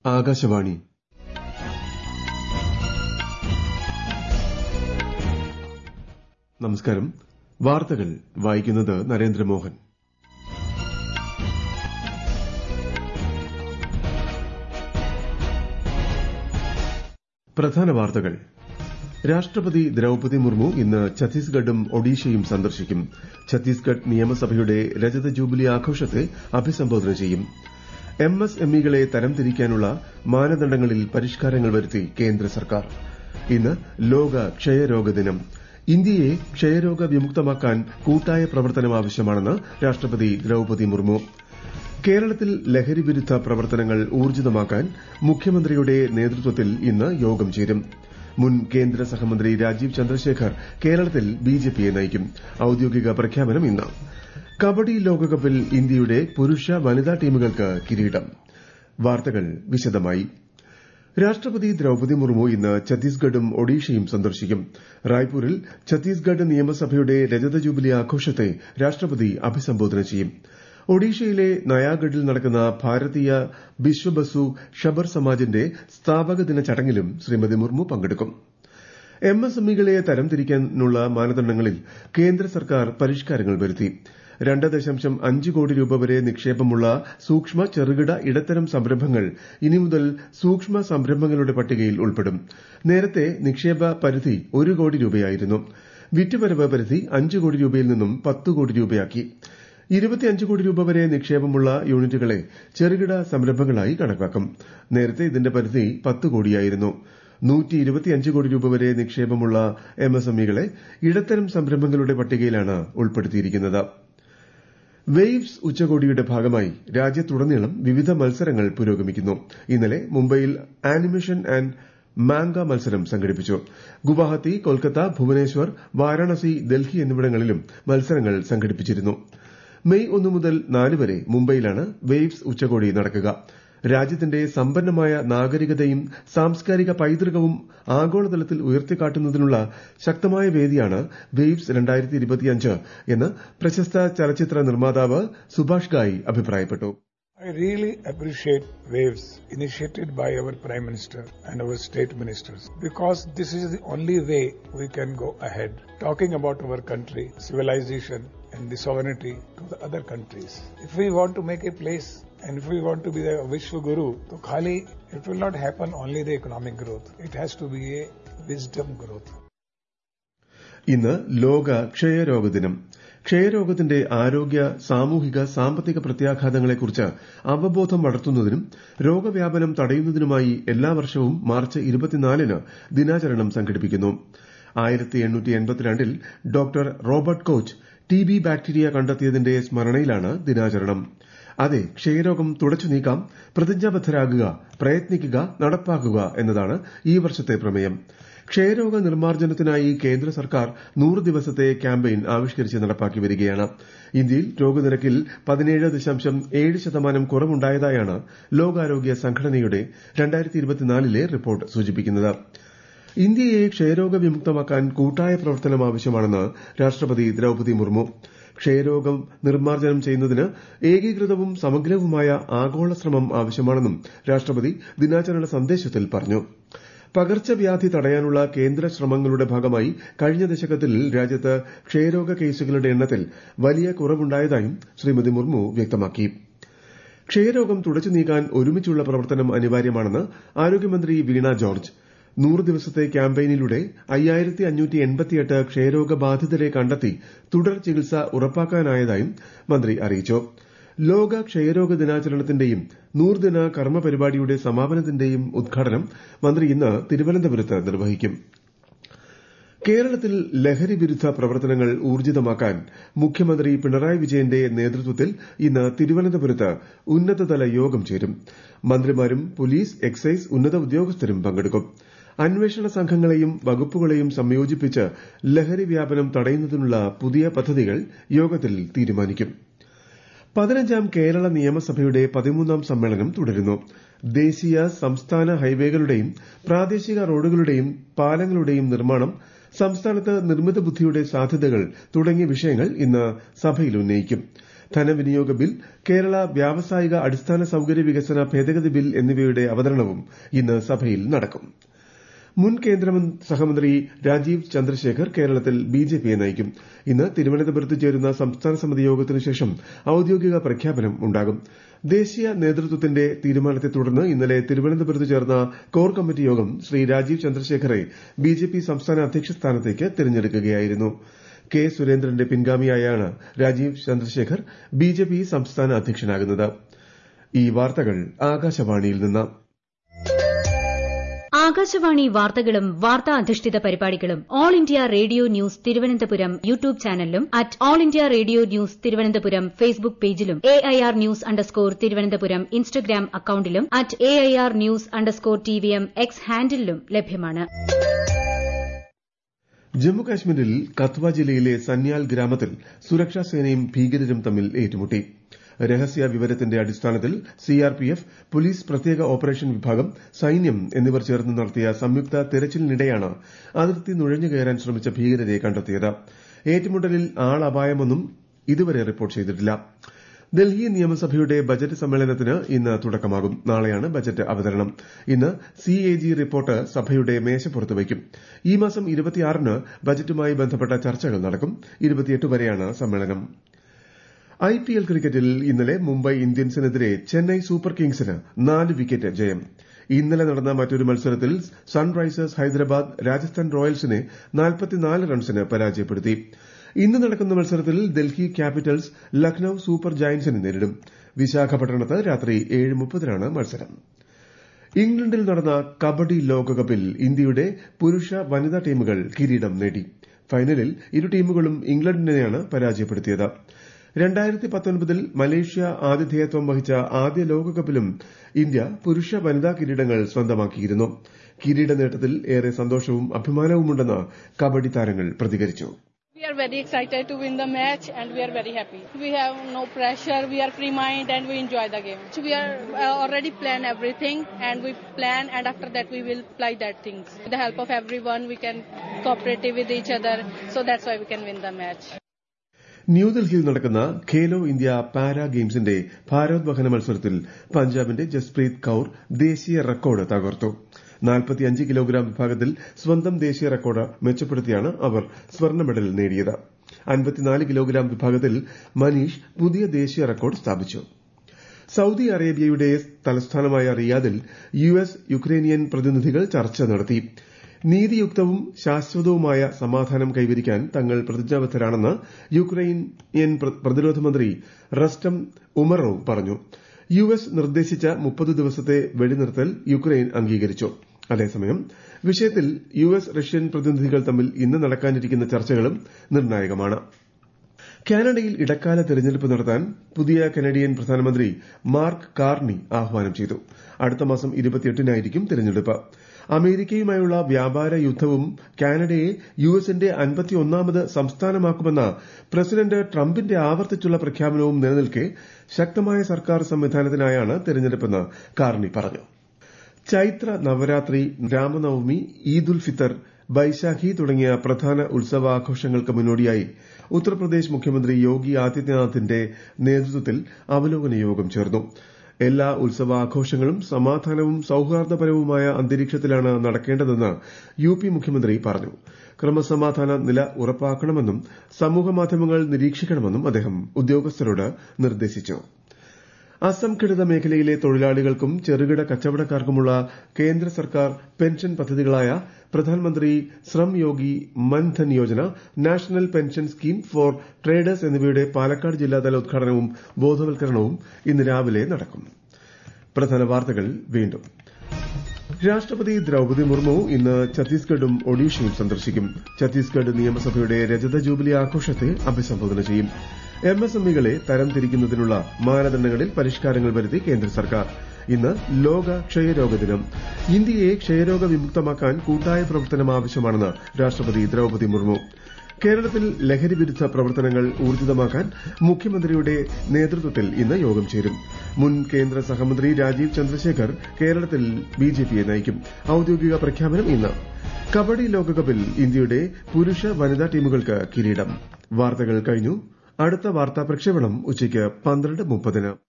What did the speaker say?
ആകാശവാണി നമസ്കാരം വാർത്തകൾ വായിക്കുന്നത് നരേന്ദ്രമോഹൻ പ്രധാന വാർത്തകൾ രാഷ്ട്രപതി ദ്രൌപതി മുർമു ഇന്ന് ഛത്തീസ്ഗഡും ഒഡീഷയും സന്ദർശിക്കും ഛത്തീസ്ഗഡ് നിയമസഭയുടെ രജത ജൂബിലി ആഘോഷത്തെ അഭിസംബോധന ചെയ്യും എം എസ് എം ഇകളെ തരംതിരിക്കാനുള്ള മാനദണ്ഡങ്ങളിൽ പരിഷ്കാരങ്ങൾ വരുത്തി കേന്ദ്ര സർക്കാർ ഇന്ന് ലോക ക്ഷയരോഗ ദിനം ഇന്ത്യയെ ക്ഷയരോഗ വിമുക്തമാക്കാൻ കൂട്ടായ പ്രവർത്തനം ആവശ്യമാണെന്ന് രാഷ്ട്രപതി ദ്രൌപതി മുർമു കേരളത്തിൽ ലഹരി വിരുദ്ധ പ്രവർത്തനങ്ങൾ ഊർജിതമാക്കാൻ മുഖ്യമന്ത്രിയുടെ നേതൃത്വത്തിൽ ഇന്ന് യോഗം ചേരും മുൻ കേന്ദ്ര സഹമന്ത്രി രാജീവ് ചന്ദ്രശേഖർ കേരളത്തിൽ ബിജെപിയെ നയിക്കും ഔദ്യോഗിക പ്രഖ്യാപനം ഇന്ന് കബഡി ലോകകപ്പിൽ ഇന്ത്യയുടെ പുരുഷ വനിതാ ടീമുകൾക്ക് കിരീടം വാർത്തകൾ വിശദമായി രാഷ്ട്രപതി ദ്രൌപതി മുർമു ഇന്ന് ഛത്തീസ്ഗഡും ഒഡീഷയും സന്ദർശിക്കും റായ്പൂരിൽ ഛത്തീസ്ഗഡ് നിയമസഭയുടെ രജത ജൂബിലി ആഘോഷത്തെ രാഷ്ട്രപതി അഭിസംബോധന ചെയ്യും ഒഡീഷയിലെ നയാഗഡിൽ നടക്കുന്ന ഭാരതീയ ബിശ്വബസു ഷബർ സമാജിന്റെ സ്ഥാപക ദിന ചടങ്ങിലും ശ്രീമതി മുർമു പങ്കെടുക്കും എം എസ് എം ഇകളെ തരംതിരിക്കാനുള്ള മാനദണ്ഡങ്ങളിൽ കേന്ദ്ര സർക്കാർ പരിഷ്കാരങ്ങൾ വരുത്തി രണ്ട് ദശാംശം അഞ്ച് കോടി രൂപ വരെ നിക്ഷേപമുള്ള സൂക്ഷ്മ ചെറുകിട ഇടത്തരം സംരംഭങ്ങൾ ഇനി മുതൽ സൂക്ഷ്മ സംരംഭങ്ങളുടെ പട്ടികയിൽ ഉൾപ്പെടും നേരത്തെ നിക്ഷേപ പരിധി ഒരു കോടി രൂപയായിരുന്നു വിറ്റുവരവ് പരിധി അഞ്ച് കോടി രൂപയിൽ നിന്നും പത്ത് കോടി രൂപയാക്കി ഇരുപത്തിയഞ്ച് കോടി രൂപ വരെ നിക്ഷേപമുള്ള യൂണിറ്റുകളെ ചെറുകിട സംരംഭങ്ങളായി കണക്കാക്കും നേരത്തെ ഇതിന്റെ പരിധി പത്ത് കോടിയായിരുന്നു നൂറ്റി ഇരുപത്തിയഞ്ച് കോടി രൂപ വരെ നിക്ഷേപമുള്ള എം എസ് എം ഇകളെ ഇടത്തരം സംരംഭങ്ങളുടെ പട്ടികയിലാണ് ഉൾപ്പെടുത്തിയിരിക്കുന്നത് വെയ്വ്സ് ഉച്ചകോടിയുടെ ഭാഗമായി രാജ്യത്തുടനീളം വിവിധ മത്സരങ്ങൾ പുരോഗമിക്കുന്നു ഇന്നലെ മുംബൈയിൽ ആനിമേഷൻ ആൻഡ് മാങ്ക മത്സരം സംഘടിപ്പിച്ചു ഗുവാഹത്തി കൊൽക്കത്ത ഭുവനേശ്വർ വാരാണസി ഡൽഹി എന്നിവിടങ്ങളിലും മത്സരങ്ങൾ സംഘടിപ്പിച്ചിരുന്നു മെയ് ഒന്ന് മുതൽ നാല് വരെ മുംബൈയിലാണ് വെയ്വ്സ് ഉച്ചകോടി നടക്കുക രാജ്യത്തിന്റെ സമ്പന്നമായ നാഗരികതയും സാംസ്കാരിക പൈതൃകവും ആഗോളതലത്തിൽ ഉയർത്തിക്കാട്ടുന്നതിനുള്ള ശക്തമായ വേദിയാണ് വെയ്വ്സ് എന്ന് പ്രശസ്ത ചലച്ചിത്ര നിർമ്മാതാവ് സുഭാഷ് ഗായി അഭിപ്രായപ്പെട്ടു I really appreciate WAVES initiated by our Prime Minister and our state ministers because this is the only way we can go ahead talking about our country, civilization and the sovereignty to the other countries. If we want to make a place and if we want to be the Vishwa Guru, so Khali, it will not happen only the economic growth. It has to be a wisdom growth. ഇന്ന് ലോക ക്ഷയരോഗ ദിനം ക്ഷയരോഗത്തിന്റെ ആരോഗ്യ സാമൂഹിക സാമ്പത്തിക പ്രത്യാഘാതങ്ങളെക്കുറിച്ച് അവബോധം വളർത്തുന്നതിനും രോഗവ്യാപനം തടയുന്നതിനുമായി എല്ലാ വർഷവും മാർച്ച് ഇരുപത്തിനാലിന് ദിനാചരണം സംഘടിപ്പിക്കുന്നു ആയിരത്തി എണ്ണൂറ്റി എൺപത്തിരണ്ടിൽ doctor Robert Koch T B bacteria കണ്ടെത്തിയതിന്റെ സ്മരണയിലാണ് ദിനാചരണം അതെ ക്ഷയരോഗം തുടച്ചു നീക്കാം പ്രതിജ്ഞാബദ്ധരാകുക പ്രയത്നിക്കുക നടപ്പാക്കുക എന്നതാണ് ഈ വർഷത്തെ പ്രമേയം ക്ഷയരോഗ നിർമ്മാർജ്ജനത്തിനായി കേന്ദ്ര സർക്കാർ നൂറ് ദിവസത്തെ ക്യാമ്പയിൻ ആവിഷ്കരിച്ച് നടപ്പാക്കി വരികയാണ് ഇന്ത്യയിൽ രോഗനിരക്കിൽ പതിനേഴ് ദശാംശം ഏഴ് ശതമാനം കുറവുണ്ടായതായാണ് ലോകാരോഗ്യ സംഘടനയുടെ രണ്ടായിരത്തി ഇരുപത്തിനാലിലെ റിപ്പോർട്ട് സൂചിപ്പിക്കുന്നത് ഇന്ത്യയെ ക്ഷയരോഗ വിമുക്തമാക്കാൻ കൂട്ടായ പ്രവർത്തനം ആവശ്യമാണെന്ന് രാഷ്ട്രപതി ദ്രൌപതി മുർമു ക്ഷയരോഗം നിർമ്മാർജ്ജനം ചെയ്യുന്നതിന് ഏകീകൃതവും സമഗ്രവുമായ ആഗോള ശ്രമം ആവശ്യമാണെന്നും രാഷ്ട്രപതി ദിനാചരണ സന്ദേശത്തിൽ പറഞ്ഞു പകർച്ചവ്യാധി തടയാനുള്ള കേന്ദ്ര ശ്രമങ്ങളുടെ ഭാഗമായി കഴിഞ്ഞ ദശകത്തിൽ രാജ്യത്ത് ക്ഷയരോഗ കേസുകളുടെ എണ്ണത്തിൽ വലിയ കുറവുണ്ടായതായും ശ്രീമതി മുർമു വ്യക്തമാക്കി ക്ഷയരോഗം തുടച്ചു നീക്കാൻ ഒരുമിച്ചുള്ള പ്രവർത്തനം അനിവാര്യമാണെന്ന് ആരോഗ്യമന്ത്രി വീണ ജോർജ് നൂറ് ദിവസത്തെ ക്യാമ്പയിനിലൂടെ അയ്യായിരത്തി അഞ്ഞൂറ്റി എൺപത്തിയെട്ട് ക്ഷയരോഗ ബാധിതരെ കണ്ടെത്തി തുടർ ചികിത്സ ഉറപ്പാക്കാനായതായും മന്ത്രി അറിയിച്ചു ലോക ക്ഷയരോഗ ദിനാചരണത്തിന്റെയും നൂറുദിന കർമ്മ പരിപാടിയുടെ സമാപനത്തിന്റെയും ഉദ്ഘാടനം മന്ത്രി ഇന്ന് തിരുവനന്തപുരത്ത് നിർവഹിക്കും കേരളത്തിൽ ലഹരി വിരുദ്ധ പ്രവർത്തനങ്ങൾ ഊർജിതമാക്കാൻ മുഖ്യമന്ത്രി പിണറായി വിജയന്റെ നേതൃത്വത്തിൽ ഇന്ന് തിരുവനന്തപുരത്ത് ഉന്നതതല യോഗം ചേരും മന്ത്രിമാരും പോലീസ് എക്സൈസ് ഉന്നത ഉദ്യോഗസ്ഥരും പങ്കെടുക്കും അന്വേഷണ സംഘങ്ങളെയും വകുപ്പുകളെയും സംയോജിപ്പിച്ച് ലഹരി വ്യാപനം തടയുന്നതിനുള്ള പുതിയ പദ്ധതികൾ യോഗത്തിൽ തീരുമാനിക്കും പതിനഞ്ചാം കേരള നിയമസഭയുടെ പതിമൂന്നാം സമ്മേളനം തുടരുന്നു ദേശീയ സംസ്ഥാന ഹൈവേകളുടെയും പ്രാദേശിക റോഡുകളുടെയും പാലങ്ങളുടെയും നിർമ്മാണം സംസ്ഥാനത്ത് നിർമ്മിത ബുദ്ധിയുടെ സാധ്യതകൾ തുടങ്ങിയ വിഷയങ്ങൾ ഇന്ന് സഭയിൽ ഉന്നയിക്കും ധനവിനിയോഗ ബിൽ കേരള വ്യാവസായിക അടിസ്ഥാന സൌകര്യ വികസന ഭേദഗതി ബിൽ എന്നിവയുടെ അവതരണവും ഇന്ന് സഭയിൽ നടക്കും മുൻ കേന്ദ്ര സഹമന്ത്രി രാജീവ് ചന്ദ്രശേഖർ കേരളത്തിൽ ബിജെപിയെ നയിക്കും ഇന്ന് തിരുവനന്തപുരത്ത് ചേരുന്ന സംസ്ഥാന സമിതി യോഗത്തിനു ശേഷം ഔദ്യോഗിക പ്രഖ്യാപനം ഉണ്ടാകും ദേശീയ നേതൃത്വത്തിന്റെ തീരുമാനത്തെ തുടർന്ന് ഇന്നലെ തിരുവനന്തപുരത്ത് ചേർന്ന കോർ കമ്മിറ്റി യോഗം ശ്രീ രാജീവ് ചന്ദ്രശേഖറെ ബിജെപി സംസ്ഥാന അധ്യക്ഷ സ്ഥാനത്തേക്ക് തെരഞ്ഞെടുക്കുകയായിരുന്നു കെ സുരേന്ദ്രന്റെ പിൻഗാമിയായാണ് രാജീവ് ചന്ദ്രശേഖർ ബിജെപി സംസ്ഥാന അധ്യക്ഷനാകുന്നത് ഈ വാർത്തകൾ ആകാശവാണിയിൽ നിന്ന് ആകാശവാണി വാർത്തകളും വാർത്താ അധിഷ്ഠിത പരിപാടികളും all India radio news Thiruvananthapuram YouTube ചാനലിലും at all India radio news Thiruvananthapuram Facebook പേജിലും A I R news underscore Thiruvananthapuram Instagram അക്കൌണ്ടിലും at A I R news underscore T V M X ഹാൻഡിലും ലഭ്യമാണ് ജമ്മുകാശ്മീരിൽ കത്വ ജില്ലയിലെ സന്യാൽ ഗ്രാമത്തിൽ സുരക്ഷാ സേനയും ഭീകരരും തമ്മിൽ ഏറ്റുമുട്ടി രഹസ്യ വിവരത്തിന്റെ അടിസ്ഥാനത്തിൽ സിആർപിഎഫ് പോലീസ് പ്രത്യേക ഓപ്പറേഷൻ വിഭാഗം സൈന്യം എന്നിവർ ചേർന്ന് നടത്തിയ സംയുക്ത തെരച്ചിലിനിടെയാണ് അതിർത്തി നുഴഞ്ഞുകയറാൻ ശ്രമിച്ച ഭീകരരെ കണ്ടെത്തിയത് ഏറ്റുമുട്ടലിൽ ആളപായമൊന്നും ഇതുവരെ റിപ്പോർട്ട് ചെയ്തിട്ടില്ല ഡൽഹി നിയമസഭയുടെ ബജറ്റ് സമ്മേളനത്തിന് ഇന്ന് തുടക്കമാകും നാളെയാണ് ബജറ്റ് അവതരണം ഇന്ന് സിഎജി റിപ്പോർട്ട് സഭയുടെ മേശപ്പുറത്ത് വയ്ക്കും ഈ മാസം ഇരുപത്തിയാറിന് ബജറ്റുമായി ബന്ധപ്പെട്ട ചർച്ചകൾ നടക്കും ഇരുപത്തിയെട്ട് വരെയാണ് സമ്മേളനം ഐപിഎൽ ക്രിക്കറ്റിൽ ഇന്നലെ മുംബൈ ഇന്ത്യൻസിനെതിരെ ചെന്നൈ സൂപ്പർ കിങ്സിന് നാല് വിക്കറ്റ് ജയം ഇന്നലെ നടന്ന മറ്റൊരു മത്സരത്തിൽ സൺറൈസേഴ്സ് ഹൈദരാബാദ് രാജസ്ഥാൻ റോയൽസിനെ റൺസിന് പരാജയപ്പെടുത്തി ഇന്ന് നടക്കുന്ന മത്സരത്തിൽ ഡൽഹി ക്യാപിറ്റൽസ് ലക്നൌ സൂപ്പർ ജയന്റ്സിനെ നേരിടും വിശാഖപട്ടണത്ത് രാത്രി ഏഴ് മുപ്പതിനാണ് മത്സരം ഇംഗ്ലണ്ടിൽ നടന്ന കബഡി ലോകകപ്പിൽ ഇന്ത്യയുടെ പുരുഷ വനിതാ ടീമുകൾ കിരീടം നേടി ഫൈനലിൽ ഇരു ടീമുകളും ഇംഗ്ലണ്ടിനെയാണ് പരാജയപ്പെടുത്തിയത് രണ്ടായിരത്തി പത്തൊൻപതിൽ മലേഷ്യ ആതിഥേയത്വം വഹിച്ച ആദ്യ ലോകകപ്പിലും ഇന്ത്യ പുരുഷ വനിതാ കിരീടങ്ങൾ സ്വന്തമാക്കിയിരുന്നു കിരീട നേട്ടത്തിൽ ഏറെ സന്തോഷവും അഭിമാനവുമുണ്ടെന്ന് കബഡി താരങ്ങൾ പ്രതികരിച്ചു We are very excited to win the match and we are very happy. We have no pressure, we are free mind and we enjoy the game. So we are uh, already plan everything and we plan and after that we will apply that things. With the help of everyone we can cooperate with each other so that's why we can win the match. ന്യൂഡൽഹിയിൽ നടക്കുന്ന Khelo India para ഗെയിംസിന്റെ ഭാരോദ്വഹന മത്സരത്തിൽ പഞ്ചാബിന്റെ ജസ്പ്രീത് കൌർ ദേശീയ record തകർത്തു നാൽപ്പത്തിയഞ്ച് kilogram വിഭാഗത്തിൽ സ്വന്തം ദേശീയ റെക്കോർഡ് മെച്ചപ്പെടുത്തിയാണ് അവർ സ്വർണ്ണ മെഡൽ നേടിയത് അൻപത്തിനാല് കിലോഗ്രാം വിഭാഗത്തിൽ മനീഷ് പുതിയ ദേശീയ റെക്കോർഡ് സ്ഥാപിച്ചു സൌദി അറേബ്യയുടെ തലസ്ഥാനമായ റിയാദിൽ യു എസ് യുക്രൈനിയൻ പ്രതിനിധികൾ ചർച്ച നടത്തി നീതിയുക്തവും ശാശ്വതവുമായ സമാധാനം കൈവരിക്കാൻ തങ്ങൾ പ്രതിജ്ഞാബദ്ധരാണെന്ന് യുക്രൈനിയൻ പ്രതിരോധ മന്ത്രി റസ്റ്റം ഉമറോവ് പറഞ്ഞു യു എസ് നിർദ്ദേശിച്ച മുപ്പത് ദിവസത്തെ വെടിനിർത്തൽ യുക്രൈൻ അംഗീകരിച്ചു അതേസമയം വിഷയത്തിൽ യു എസ് റഷ്യൻ പ്രതിനിധികൾ തമ്മിൽ ഇന്ന് നടക്കാനിരിക്കുന്ന ചർച്ചകളും നിർണായകമാണ് കാനഡയിൽ ഇടക്കാല തെരഞ്ഞെടുപ്പ് നടത്താൻ പുതിയ കനഡിയൻ പ്രധാനമന്ത്രി മാർക്ക് കാർണി ആഹ്വാനം ചെയ്തു അടുത്ത മാസം ഇരുപത്തിയെട്ടിനായിരിക്കും തെരഞ്ഞെടുപ്പ് അമേരിക്കയുമായുള്ള വ്യാപാര യുദ്ധവും കാനഡയെ യു എസിന്റെ അൻപത്തിയൊന്നാമത് സംസ്ഥാനമാക്കുമെന്ന പ്രസിഡന്റ് ട്രംപിന്റെ ആവർത്തിച്ചുള്ള പ്രഖ്യാപനവും നിലനിൽക്കെ ശക്തമായ സർക്കാർ സംവിധാനത്തിനായാണ് തെരഞ്ഞെടുപ്പെന്ന് കാർണി പറഞ്ഞു ചൈത്ര നവരാത്രി രാമനവമി ഈദ് ഉൽ ഫിത്തർ ബൈശാഖി തുടങ്ങിയ പ്രധാന ഉത്സവാഘോഷങ്ങൾക്ക് മുന്നോടിയായി ഉത്തർപ്രദേശ് മുഖ്യമന്ത്രി യോഗി ആദിത്യനാഥിന്റെ നേതൃത്വത്തിൽ അവലോകന യോഗം ചേർന്നു എല്ലാ ഉത്സവാഘോഷങ്ങളും സമാധാനവും സൌഹാർദ്ദപരവുമായ അന്തരീക്ഷത്തിലാണ് നടക്കേണ്ടതെന്ന് യു പി മുഖ്യമന്ത്രി പറഞ്ഞു ക്രമസമാധാന നില ഉറപ്പാക്കണമെന്നും സമൂഹമാധ്യമങ്ങൾ നിരീക്ഷിക്കണമെന്നും അദ്ദേഹം ഉദ്യോഗസ്ഥരോട് നിർദ്ദേശിച്ചു അസംഘടിത മേഖലയിലെ തൊഴിലാളികൾക്കും ചെറുകിട കച്ചവടക്കാർക്കുമുള്ള കേന്ദ്ര സർക്കാർ പെൻഷൻ പദ്ധതികളായ പ്രധാനമന്ത്രി Shram Yogi Mandhan Yojana national pension scheme for traders എന്നിവയുടെ പാലക്കാട് ജില്ലാതല ഉദ്ഘാടനവും ബോധവൽക്കരണവും ഇന്ന് രാവിലെ നടക്കും പ്രധാന വാർത്തകൾ വീണ്ടും രാഷ്ട്രപതി ദ്രൌപതി മുർമു ഇന്ന് ഛത്തീസ്ഗഡും ഒഡീഷയും സന്ദർശിക്കും ഛത്തീസ്ഗഡ് നിയമസഭയുടെ രജത ജൂബിലി ആഘോഷത്തെ അഭിസംബോധന ചെയ്യും എംഎസ്എംഇകളെ തരംതിരിക്കുന്നതിനുള്ള മാനദണ്ഡങ്ങളിൽ പരിഷ്കാരങ്ങൾ വരുത്തി കേന്ദ്ര സർക്കാർ ഇന്ന് ലോക ക്ഷയരോഗ ദിനം ഇന്ത്യയെ ക്ഷയരോഗ വിമുക്തമാക്കാൻ കൂട്ടായ പ്രവർത്തനം ആവശ്യമാണെന്ന് രാഷ്ട്രപതി ദ്രൌപതി മുർമു കേരളത്തിൽ ലഹരി വിരുദ്ധ പ്രവർത്തനങ്ങൾ ഊർജിതമാക്കാൻ മുഖ്യമന്ത്രിയുടെ നേതൃത്വത്തിൽ ഇന്ന് യോഗം ചേരും മുൻ കേന്ദ്ര സഹമന്ത്രി രാജീവ് ചന്ദ്രശേഖർ കേരളത്തിൽ ബിജെപിയെ നയിക്കും ഔദ്യോഗിക പ്രഖ്യാപനം ഇന്ന് കബഡി ലോകകപ്പിൽ ഇന്ത്യയുടെ പുരുഷ വനിതാ ടീമുകൾക്ക് കിരീടം വാർത്തകൾ കഴിഞ്ഞു അടുത്ത വാർത്താ പ്രക്ഷേപണം ഉച്ചയ്ക്ക് പന്ത്രണ്ട് മുപ്പതിന്